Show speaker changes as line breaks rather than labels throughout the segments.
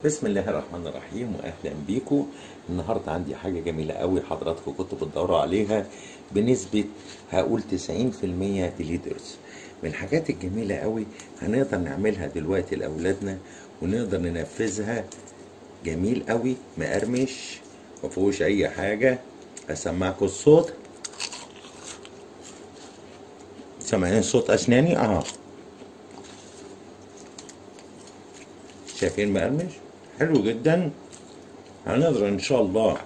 بسم الله الرحمن الرحيم واهلا بيكم النهارده عندي حاجه جميله قوي حضراتكم كنتوا بتدوروا عليها بنسبه هقول 90% ديليترز من الحاجات الجميله قوي هنقدر نعملها دلوقتي لاولادنا ونقدر ننفذها جميل قوي مقرمش ما فيهوش اي حاجه اسمعكم الصوت سامعين صوت اسناني اه شايفين مقرمش حلو جدا هنقدر ان شاء الله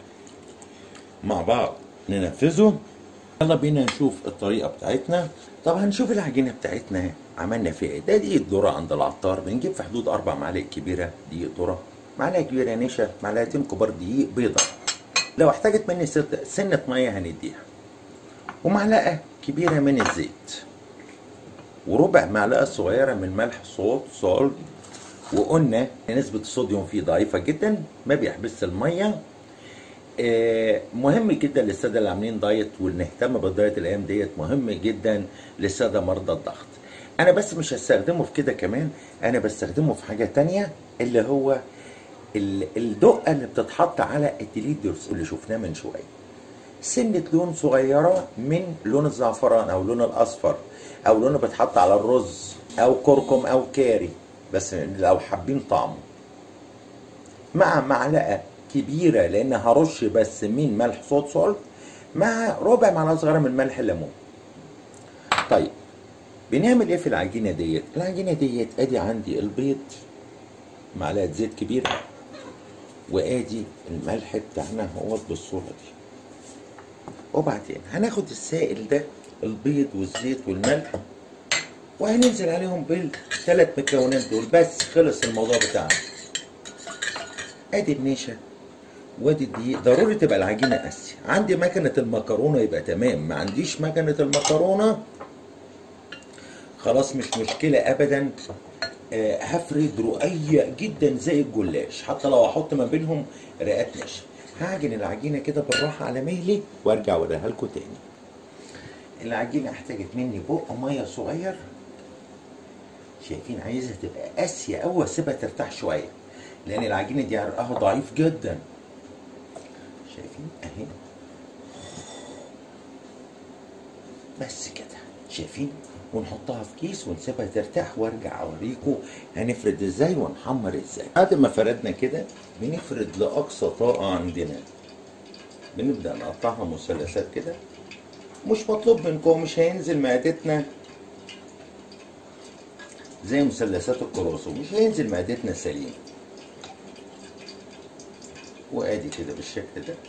مع بعض ننفذه يلا بينا نشوف الطريقه بتاعتنا طب هنشوف العجينه بتاعتنا عملنا فيها ايه ده دقيق ذره عند العطار بنجيب في حدود اربع معالق كبيره دقيق ذره معلقه كبيره نشا معلقتين كبار دقيق بيضه لو احتاجت مني ست- سنه ميه هنديها ومعلقه كبيره من الزيت وربع معلقه صغيره من ملح صوت سولت وقلنا إن نسبة الصوديوم فيه ضعيفة جدا ما بيحبسش المية آه، مهم جدا للسادة اللي عاملين دايت ونهتم بالدايت الأيام ديت مهم جدا للسادة مرضى الضغط أنا بس مش هستخدمه في كده كمان أنا بستخدمه في حاجة تانية اللي هو ال- الدقة اللي بتتحط على التليدرز اللي شفناه من شوية سنة لون صغيرة من لون الزعفران أو لون الأصفر أو لون بتحط على الرز أو كركم أو كاري بس لو حابين طعمه مع معلقة كبيرة لأن هرش بس من ملح صوت سولت مع ربع معلقة صغيرة من ملح الليمون طيب بنعمل ايه في العجينة ديت العجينة ديت ادي عندي البيض معلقة زيت كبيرة وادي الملح بتاعنا هو بالصورة دي وبعدين هناخد السائل ده البيض والزيت والملح وهننزل عليهم بالثلاث مكونات دول بس خلص الموضوع بتاعنا ادي النشا وادي الدقيق ضروري تبقى العجينه قاسيه عندي مكنه المكرونه يبقى تمام ما عنديش مكنه المكرونه خلاص مش مشكله ابدا آه، هفرد رقيق جدا زي الجلاش حتى لو احط ما بينهم رقات نشا هعجن العجينه كده بالراحه على مهلي وارجع اوريها لكم تاني العجينه احتاجت مني بق ميه صغير شايفين عايزها تبقى قاسيه قوي واسيبها ترتاح شويه لان العجينه دي عرقها ضعيف جدا شايفين اهي بس كده شايفين ونحطها في كيس ونسيبها ترتاح وارجع اوريكم هنفرد ازاي ونحمر ازاي بعد ما فردنا كده بنفرد لاقصى طاقه عندنا بنبدا نقطعها مثلثات كده مش مطلوب منكم مش هينزل معدتنا زي مثلثات الكروسو مش هينزل معدتنا سليم وادي كده بالشكل ده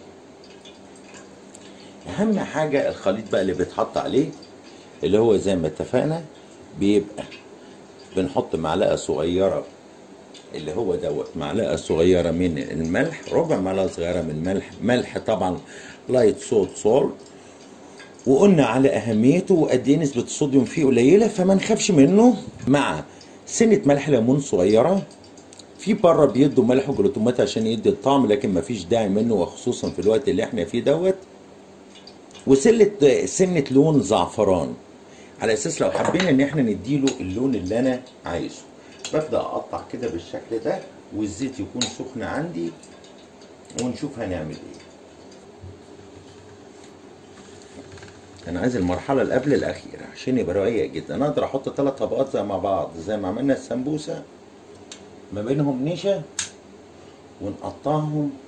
اهم حاجه الخليط بقى اللي بيتحط عليه اللي هو زي ما اتفقنا بيبقى بنحط معلقه صغيره اللي هو دوت معلقه صغيره من الملح ربع معلقه صغيره من ملح ملح طبعا لايت صوت سولت وقلنا على اهميته وقد ايه نسبه الصوديوم فيه قليله فما نخافش منه مع سنه ملح ليمون صغيره في بره بيدوا ملح وجلوتومات عشان يدي الطعم لكن ما فيش داعي منه وخصوصا في الوقت اللي احنا فيه دوت وسلة سنة لون زعفران على اساس لو حبينا ان احنا نديله اللون اللي انا عايزه ببدا اقطع كده بالشكل ده والزيت يكون سخن عندي ونشوف هنعمل ايه انا عايز المرحله اللي قبل الاخيره عشان يبقى رقيق جدا انا اقدر احط ثلاث طبقات زي مع بعض زي ما عملنا السمبوسه ما بينهم نشا ونقطعهم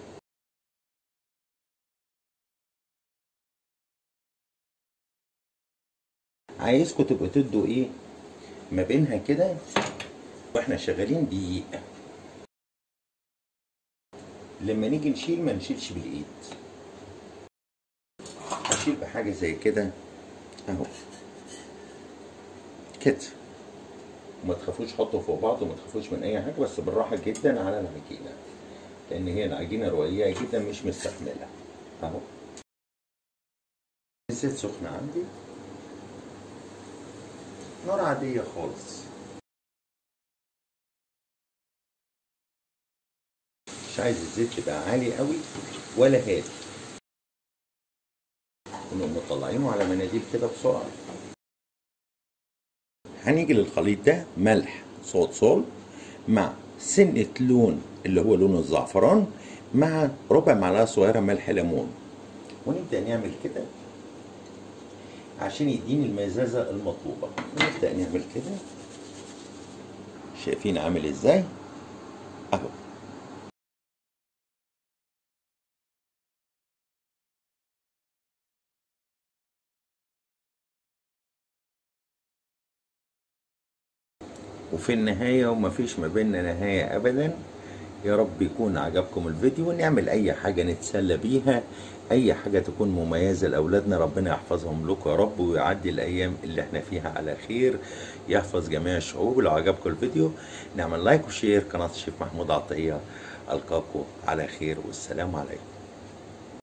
عايزكم تبقوا تدوا ايه ما بينها كده واحنا شغالين دقيقه لما نيجي نشيل ما نشيلش بالايد اشيل بحاجه زي كده اهو كده وما تخافوش حطوا فوق بعض وما تخافوش من اي حاجه بس بالراحه جدا على العجينه لان هي العجينه رقيقه جدا مش مستحمله اهو الزيت سخن عندي نار عاديه خالص مش عايز الزيت يبقى عالي قوي ولا هادي ونقوم مطلعينه على مناديل كده بسرعه هنيجي للخليط ده ملح صوت صول مع سنة لون اللي هو لون الزعفران مع ربع معلقة صغيرة ملح ليمون ونبدأ نعمل كده عشان يديني المزازة المطلوبة نبدأ نعمل كده شايفين عامل ازاي اهو وفي النهاية ومفيش ما بيننا نهاية أبدا يا رب يكون عجبكم الفيديو ونعمل أي حاجة نتسلى بيها أي حاجة تكون مميزة لأولادنا ربنا يحفظهم لكم يا رب ويعدي الأيام اللي احنا فيها على خير يحفظ جميع الشعوب لو عجبكم الفيديو نعمل لايك وشير قناة الشيف محمود عطية ألقاكم على خير والسلام عليكم